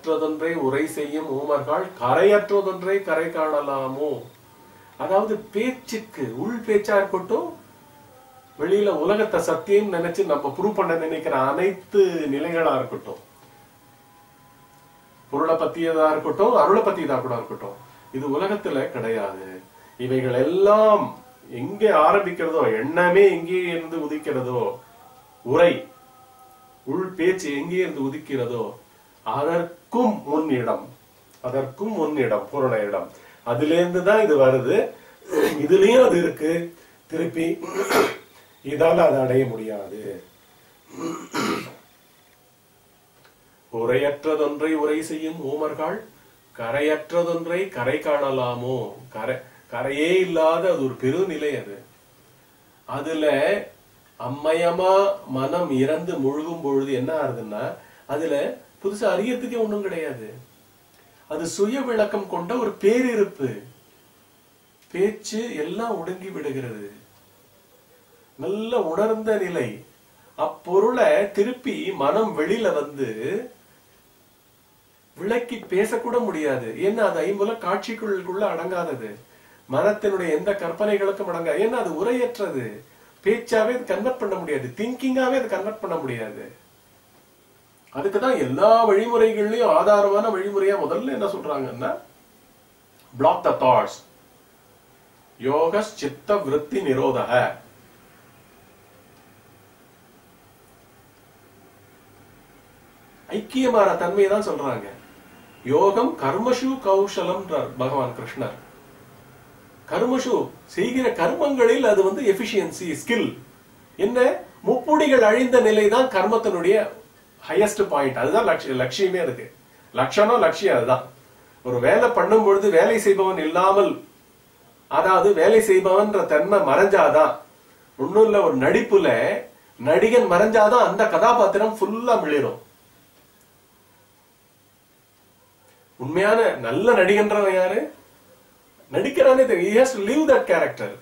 உரையற்றதொன்றை உரை செய்யும் ஊமர்கள் கரையற்றதொன்றை கரை காணலாமோ அதாவது பேச்சுக்கு உள் பேச்சா இருக்கட்டும் வெளியில உலகத்தை சத்தியம் நினைச்சு நம்ம ப்ரூவ் பண்ண நினைக்கிற அனைத்து நிலைகளா இருக்கட்டும் பொருளை பத்தியதா இருக்கட்டும் அருளை பத்தியதா கூட இருக்கட்டும் இது உலகத்துல கிடையாது இவைகள் எல்லாம் எங்கே ஆரம்பிக்கிறதோ எண்ணமே எங்கே இருந்து உதிக்கிறதோ உரை உள் பேச்சு எங்கே இருந்து உதிக்கிறதோ அதற்கும் முன் இடம் அதற்கும் முன் இடம் பூரண இடம் அதுல இருந்து தான் இது வருது இதுலயும் அது இருக்கு திருப்பி இதால அதை அடைய முடியாது உரையற்றதொன்றை உரை செய்யும் ஊமர்கள் கரையற்றதொன்றை கரை காணலாமோ கரை கரையே இல்லாத அது ஒரு பெருநிலை அது அதுல அம்மயமா மனம் இறந்து முழுகும் பொழுது என்ன ஆகுதுன்னா அதுல புதுசா அறியத்துக்கே ஒண்ணும் கிடையாது அது சுய விளக்கம் கொண்ட ஒரு பேரிருப்பு பேச்சு எல்லாம் ஒடுங்கி விடுகிறது நல்ல உணர்ந்த நிலை அப்பொருளை திருப்பி மனம் வெளியில வந்து விளக்கி பேசக்கூட முடியாது ஏன்னா அது ஐம்புல காட்சிக்குள்ள அடங்காதது மனத்தினுடைய எந்த கற்பனைகளுக்கும் அடங்காது ஏன்னா அது உரையற்றது பேச்சாவே அது கன்வெர்ட் பண்ண முடியாது திங்கிங்காவே அது கன்வெர்ட் பண்ண முடியாது அதுக்குதான் எல்லா வழிமுறைகள்லயும் ஆதாரமான வழிமுறையா முதல்ல என்ன சொல்றாங்கன்னா பிளாக் த தாட்ஸ் யோக சித்த விருத்தி நிரோதக ஐக்கியமான தன்மையை தான் சொல்றாங்க யோகம் கர்மஷு கௌஷலம் பகவான் கிருஷ்ணர் கர்மஷு செய்கிற கர்மங்களில் அது வந்து எபிஷியன்சி ஸ்கில் என்ன முப்புடிகள் அழிந்த நிலை தான் கர்மத்தினுடைய ஹையஸ்ட் பாயிண்ட் அதுதான் லட்சிய லட்சியமே அதுக்கு லட்சணம் லட்சியம் அதுதான் ஒரு வேலை பண்ணும் பொழுது வேலை செய்பவன் இல்லாமல் அதாவது வேலை செய்பவன்ற தன்மை மறைஞ்சாதான் ஒண்ணும் இல்ல ஒரு நடிப்புல நடிகன் மறைஞ்சாதான் அந்த கதாபாத்திரம் ஃபுல்லா மிளிரும் உண்மையான நல்ல நடிகன்றவன் யாரு நடிக்கிறானே தெரியும் he has to live that character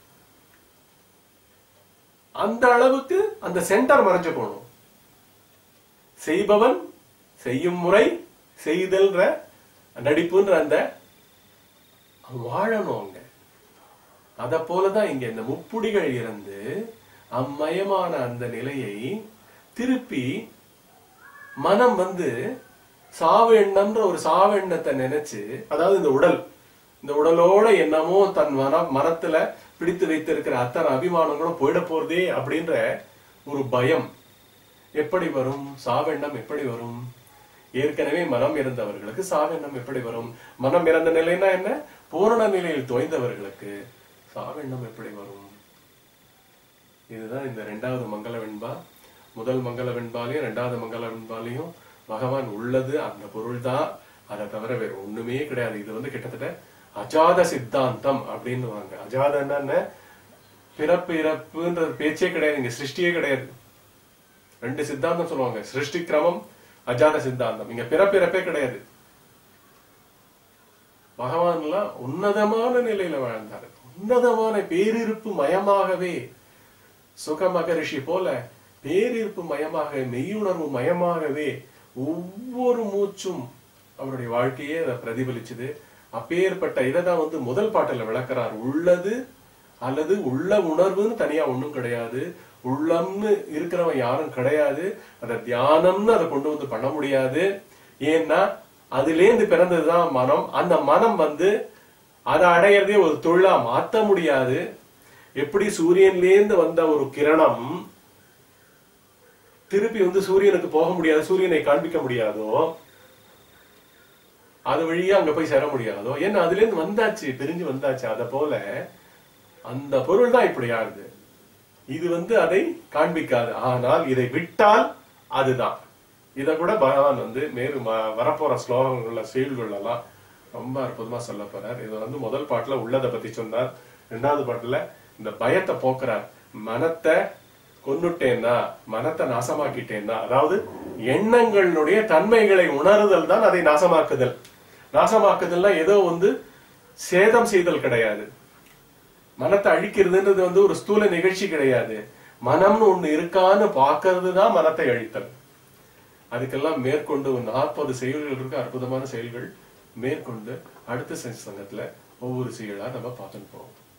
அந்த அளவுக்கு அந்த சென்டர் மறைஞ்சு போகணும் செய்பவன் செய்யும் முறை செய்தல்ன்ற நடிப்புன்ற அந்த வாழணும் அங்க அத போலதான் இங்க இந்த முப்புடிகள் இறந்து அம்மயமான அந்த நிலையை திருப்பி மனம் வந்து சாவு எண்ணம்ன்ற ஒரு சாவு எண்ணத்தை நினைச்சு அதாவது இந்த உடல் இந்த உடலோட என்னமோ தன் மன மனத்துல பிடித்து வைத்திருக்கிற அத்தனை அபிமானங்களும் போயிட போறதே அப்படின்ற ஒரு பயம் எப்படி வரும் சாவெண்ணம் எப்படி வரும் ஏற்கனவே மனம் இறந்தவர்களுக்கு சாவெண்ணம் எப்படி வரும் மனம் இறந்த நிலைன்னா என்ன பூரண நிலையில் தோய்ந்தவர்களுக்கு சாவெண்ணம் எப்படி வரும் இதுதான் இந்த ரெண்டாவது மங்கள வெண்பா முதல் மங்கள வெண்பாலையும் ரெண்டாவது மங்கள வெண்பாலையும் பகவான் உள்ளது அந்த பொருள் தான் அதை தவிர வேற ஒண்ணுமே கிடையாது இது வந்து கிட்டத்தட்ட அஜாத சித்தாந்தம் அப்படின்னு வாங்க அஜாத என்ன பிறப்பு இறப்புன்ற பேச்சே கிடையாது இங்க சிருஷ்டியே கிடையாது ரெண்டு சித்தாந்தம் சொல்லுவாங்க சிருஷ்டி கிரமம் அஜாத சித்தாந்தம் இங்க பிறப்பிறப்பே கிடையாது பகவான்லாம் உன்னதமான நிலையில வாழ்ந்தாரு உன்னதமான பேரிருப்பு மயமாகவே சுக மகரிஷி போல பேரிருப்பு மயமாக மெய்யுணர்வு மயமாகவே ஒவ்வொரு மூச்சும் அவருடைய வாழ்க்கையே அதை பிரதிபலிச்சுது அப்பேற்பட்ட இதை தான் வந்து முதல் பாட்டுல விளக்குறார் உள்ளது அல்லது உள்ள உணர்வுன்னு தனியா ஒண்ணும் கிடையாது உள்ளம்னு இருக்கிறவன் யாரும் கிடையாது அத தியானம்னு அதை கொண்டு வந்து பண்ண முடியாது ஏன்னா அதுலேருந்து பிறந்ததுதான் மனம் அந்த மனம் வந்து அதை அடையிறதே ஒரு தொழிலா மாத்த முடியாது எப்படி சூரியன்லேருந்து வந்த ஒரு கிரணம் திருப்பி வந்து சூரியனுக்கு போக முடியாது சூரியனை காண்பிக்க முடியாதோ அது வழியா அங்க போய் சேர முடியாதோ ஏன்னா அதுல இருந்து வந்தாச்சு பிரிஞ்சு வந்தாச்சு அத போல அந்த பொருள் தான் இப்படி ஆகுது இது வந்து அதை காண்பிக்காது ஆனால் இதை விட்டால் அதுதான் இத கூட பகவான் வந்து மேலும் வ- வரப்போற ஸ்லோகங்கள்ல செயல்கள் எல்லாம் ரொம்ப அற்புதமா சொல்ல போறார் இது வந்து முதல் பாட்டுல உள்ளதை பத்தி சொன்னார் ரெண்டாவது பாட்டுல இந்த பயத்தை போக்குறார் மனத்தை கொன்னுட்டேன்னா மனத்தை நாசமாக்கிட்டேன்னா அதாவது எண்ணங்களுடைய தன்மைகளை உணருதல் தான் அதை நாசமாக்குதல் நாசமாக்குதல்னா ஏதோ வந்து சேதம் செய்தல் கிடையாது மனத்தை அழிக்கிறதுன்றது வந்து ஒரு ஸ்தூல நிகழ்ச்சி கிடையாது மனம்னு ஒண்ணு இருக்கான்னு பார்க்கிறது தான் மனத்தை அழித்தல் அதுக்கெல்லாம் மேற்கொண்டு ஒரு நாற்பது செயல்கள் இருக்கு அற்புதமான செயல்கள் மேற்கொண்டு அடுத்த சங்கத்துல ஒவ்வொரு செயலா நம்ம பார்த்துட்டு போவோம்